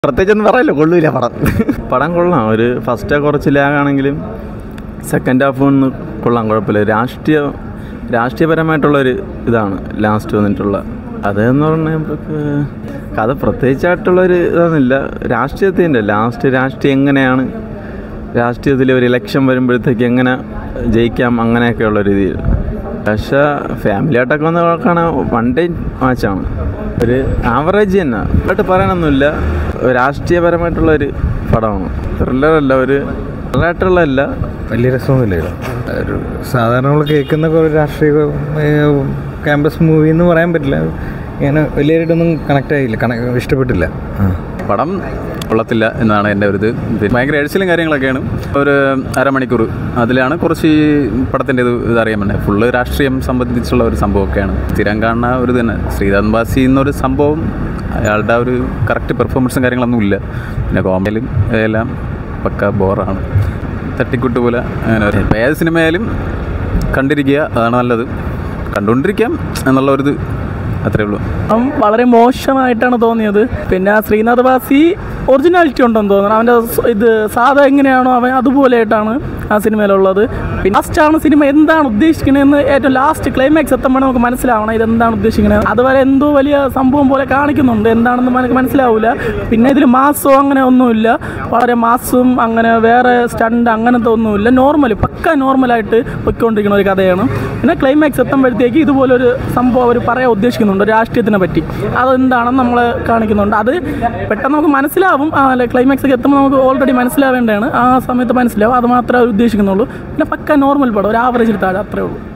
പ്രത്യേകിച്ചൊന്നും പറയല്ലോ കൊള്ളൂല പടം പടം കൊള്ളാം ഒരു ഫസ്റ്റ് കുറച്ച് ലാഗാണെങ്കിലും സെക്കൻഡ് ഹാഫ് ഒന്ന് കൊള്ളാം കുഴപ്പമില്ല രാഷ്ട്രീയ രാഷ്ട്രീയപരമായിട്ടുള്ളൊരു ഇതാണ് ലാസ്റ്റ് വന്നിട്ടുള്ള അതെന്ന് പറഞ്ഞപ്പോൾ കഥ പ്രത്യേകിച്ചായിട്ടുള്ളൊരു ഇതൊന്നുമില്ല രാഷ്ട്രീയത്തിൻ്റെ ലാസ്റ്റ് രാഷ്ട്രീയം എങ്ങനെയാണ് രാഷ്ട്രീയത്തിൽ ഒരു ഇലക്ഷൻ വരുമ്പോഴത്തേക്ക് എങ്ങനെ ജയിക്കാം അങ്ങനെയൊക്കെയുള്ള രീതിയിൽ പക്ഷേ ഫാമിലി ആയിട്ടൊക്കെ വന്ന് കാണാൻ വൺ ഡേ മാച്ചാണ് ഒരു ആവറേജ് തന്നെ ആയിട്ട് പറയാനൊന്നുമില്ല രാഷ്ട്രീയപരമായിട്ടുള്ള ഒരു പടമാണ് ത്രില്ലറല്ല ഒരു ത്രില്ലറായിട്ടുള്ളതല്ല വലിയ രസമൊന്നുമില്ല ഒരു സാധാരണ നമ്മൾ കേൾക്കുന്ന കുറേ രാഷ്ട്രീയ ക്യാമ്പസ് മൂവി എന്ന് പറയാൻ പറ്റില്ല ഇങ്ങനെ വലിയതായിട്ടൊന്നും കണക്ട് ആയില്ല കണ ഇഷ്ടപ്പെട്ടില്ല ആ പടം കൊള്ളത്തില്ല എന്നാണ് എൻ്റെ ഒരു ഇത് പിന്നെ ഭയങ്കര എഴുച്ചിലും കാര്യങ്ങളൊക്കെയാണ് ഒരു അരമണിക്കൂർ അതിലാണ് കുറച്ച് ഈ പടത്തിൻ്റെ ഇത് ഇതറിയാൻ പറ്റുന്നത് ഫുള്ള് രാഷ്ട്രീയം സംബന്ധിച്ചുള്ള ഒരു സംഭവമൊക്കെയാണ് സ്ഥിരം കാണുന്ന ഒരു തന്നെ ശ്രീനാഥ് ബാസി എന്നൊരു സംഭവം അയാളുടെ ഒരു കറക്റ്റ് പെർഫോമൻസും കാര്യങ്ങളൊന്നും ഇല്ല പിന്നെ കോമഡിയിലും എല്ലാം പക്ക ബോറാണ് തട്ടിക്കുട്ട് പോലെ അങ്ങനെ ഒരു- ഇപ്പം ഏത് സിനിമയായാലും കണ്ടിരിക്കുക അതാണ് നല്ലത് കണ്ടുകൊണ്ടിരിക്കാം എന്നുള്ള ഒരു ഇത് അത്രേ ഉള്ളൂ അവൻ വളരെ മോശമായിട്ടാണ് തോന്നിയത് പിന്നെ ആ ശ്രീനാഥ് ബാസി ഒറിജിനാലിറ്റി ഉണ്ടെന്ന് തോന്നുന്നു അവൻ്റെ സ് ഇത് സാധാ എങ്ങനെയാണോ അവൻ അതുപോലെയായിട്ടാണ് ആ സിനിമയിലുള്ളത് പിന്നെ ലാസ്റ്റാണ് സിനിമ എന്താണ് ഉദ്ദേശിക്കണതെന്ന് ഏറ്റവും ലാസ്റ്റ് ക്ലൈമാക്സ് എത്തുമ്പോൾ നമുക്ക് മനസ്സിലാവണം ഇതെന്താണ് ഉദ്ദേശിക്കുന്നത് അതുവരെ എന്തോ വലിയ സംഭവം പോലെ കാണിക്കുന്നുണ്ട് എന്താണെന്ന് നമുക്ക് മനസ്സിലാവില്ല പിന്നെ ഇതിൽ മാസോ അങ്ങനെ ഒന്നുമില്ല വളരെ മാസും അങ്ങനെ വേറെ സ്റ്റണ്ട് അങ്ങനത്തെ ഒന്നുമില്ല നോർമൽ പക്ക നോർമലായിട്ട് പൊയ്ക്കൊണ്ടിരിക്കുന്ന ഒരു കഥയാണ് പിന്നെ ക്ലൈമാക്സ് എത്തുമ്പോഴത്തേക്ക് ഇതുപോലൊരു സംഭവം അവർ പറയാൻ ഉദ്ദേശിക്കുന്നുണ്ട് രാഷ്ട്രീയത്തിനെ പറ്റി അതെന്താണെന്ന് നമ്മൾ കാണിക്കുന്നുണ്ട് അത് പെട്ടെന്ന് നമുക്ക് മനസ്സിലാവും ആ ക്ലൈമാക്സ് ഒക്കെ എത്തുമ്പോൾ നമുക്ക് ഓൾറെഡി മനസ്സിലാവേണ്ടതാണ് ആ സമയത്ത് മനസ്സിലാവും അത് മാത്രമേ അവർ ഉദ്ദേശിക്കുന്നുള്ളൂ പിന്നെ പക്ക നോർമൽ പടം ഒരു ആവറേജിൽ താഴെ അത്രേ ഉള്ളൂ